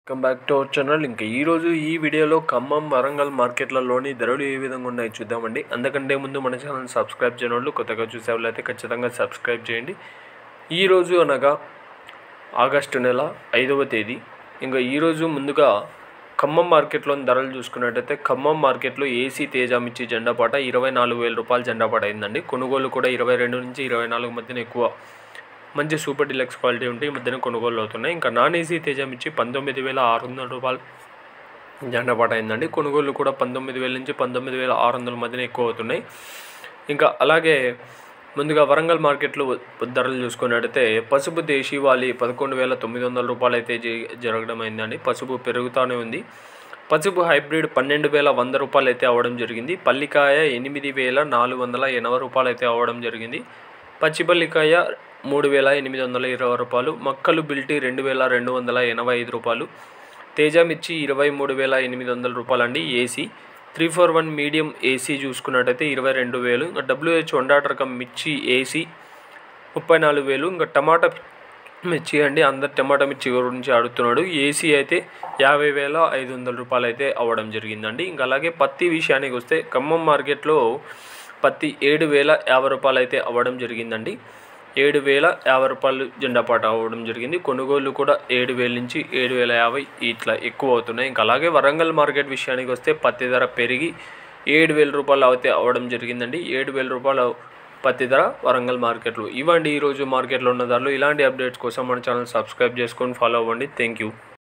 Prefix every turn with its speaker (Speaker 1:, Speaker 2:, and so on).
Speaker 1: welcome back to our channel ఇంకా ఈరోజు ఈ వీడియోలో ఖమ్మం వరంగల్ మార్కెట్లలోని ధరలు ఏ విధంగా ఉన్నాయో చూద్దామండి అందుకంటే ముందు మన ఛానల్ సబ్స్క్రైబ్ చేయని వాళ్ళు కొత్తగా చూసే వాళ్ళైతే ఖచ్చితంగా సబ్స్క్రైబ్ చేయండి ఈరోజు అనగా ఆగస్టు నెల ఐదవ తేదీ ఇంకా ఈరోజు ముందుగా ఖమ్మం మార్కెట్లోని ధరలు చూసుకున్నట్టయితే ఖమ్మం మార్కెట్లో ఏసీ తేజామిచ్చి జెండా పాట ఇరవై నాలుగు వేల రూపాయలు జెండా పాట అయిందండి కొనుగోలు కూడా ఇరవై రెండు నుంచి ఇరవై నాలుగు మధ్యన ఎక్కువ మంచి సూపర్ డిలక్స్ క్వాలిటీ ఉంటే ఈ మధ్యన కొనుగోలు అవుతున్నాయి ఇంకా నాన్ ఏసీ తేజం ఇచ్చి పంతొమ్మిది వేల ఆరు వందల రూపాయలు జెండా పాట అయిందండి కొనుగోలు కూడా పంతొమ్మిది వేల నుంచి పంతొమ్మిది వేల ఆరు వందల మధ్యన ఎక్కువ అవుతున్నాయి ఇంకా అలాగే ముందుగా వరంగల్ మార్కెట్లో ధరలు చూసుకున్నట్టయితే పసుపు దేశీవాలి పదకొండు వేల తొమ్మిది వందల రూపాయలు అయితే జ- జరగడం అయిందండి పసుపు పెరుగుతూనే ఉంది పసుపు హైబ్రిడ్ పన్నెండు వేల వంద రూపాయలు అయితే అవ్వడం జరిగింది పల్లికాయ ఎనిమిది వేల నాలుగు వందల ఎనభై రూపాయలు అయితే అవ్వడం జరిగింది పచ్చిపల్లికాయ మూడు వేల ఎనిమిది వందల ఇరవై రూపాయలు మక్కలు బిల్టీ రెండు వేల రెండు వందల ఎనభై ఐదు రూపాయలు తేజ మిర్చి ఇరవై మూడు వేల ఎనిమిది వందల రూపాయలు అండి AC three four one medium AC చూసుకున్నట్టయితే ఇరవై రెండు వేలు ఇంకా డబ్ల్యూహెచ్ వండా రకం మిర్చి ఏసీ ముప్పై నాలుగు వేలు ఇంకా టమాటా మిర్చి అండి అందరు టమాటా మిర్చి గురించి అడుగుతున్నాడు ఏసీ అయితే యాభై వేల ఐదు వందల రూపాయలు అయితే అవ్వడం జరిగిందండి ఇంకా అలాగే పత్తి విషయానికి వస్తే ఖమ్మం మార్కెట్లో పత్తి ఏడు వేల యాభై రూపాయలు అయితే అవ్వడం జరిగిందండి ఏడు వేల యాభై రూపాయలు జెండా పాట అవ్వడం జరిగింది కొనుగోలు కూడా ఏడు వేల నుంచి ఏడు వేల యాభై ఇట్లా ఎక్కువ అవుతున్నాయి ఇంకా అలాగే వరంగల్ మార్కెట్ విషయానికి వస్తే పత్తి ధర పెరిగి ఏడు వేల రూపాయలు అయితే అవ్వడం జరిగిందండి ఏడు వేల రూపాయలు పత్తి ధర వరంగల్ మార్కెట్లో ఇవ్వండి ఈరోజు మార్కెట్లో ఉన్న ధరలు ఇలాంటి అప్డేట్స్ కోసం మన ఛానల్ సబ్స్క్రైబ్ చేసుకొని ఫాలో అవ్వండి థ్యాంక్ యూ